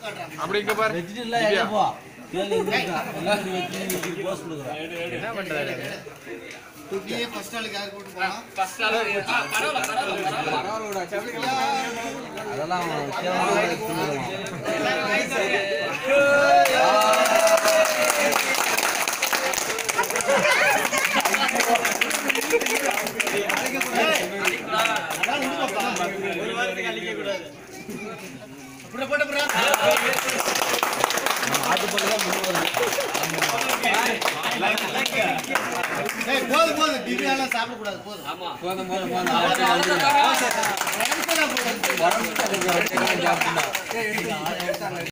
அப்படி இங்க பாரு வெஜிடெல்லாம் எங்க போ கேளு இங்க இருக்கா. எல்லாரும் வெஜ்ஜு, வெஜ்ஜு போஸ் கொடுக்குறேன். என்ன பண்றாரு நீயே ஃபர்ஸ்ட் நாளுக்கு யார் கூட்டு போனா அதெல்லாம் அவன் கேவலமா சொல்லுவான். ஆட்டு பக்கம் தான் முன்னுக்கு ஏய் போதும் போதும் பிரியாணி சாப்பிடக்கூடாது போதும் போதும் போதும் போதும் அடுத்து வந்துருங்க. உடம்புக்கு தான் போதும். உடம்புக்கு கொஞ்சம் வச்சுக்கலாம் சாப்பிடலாம்.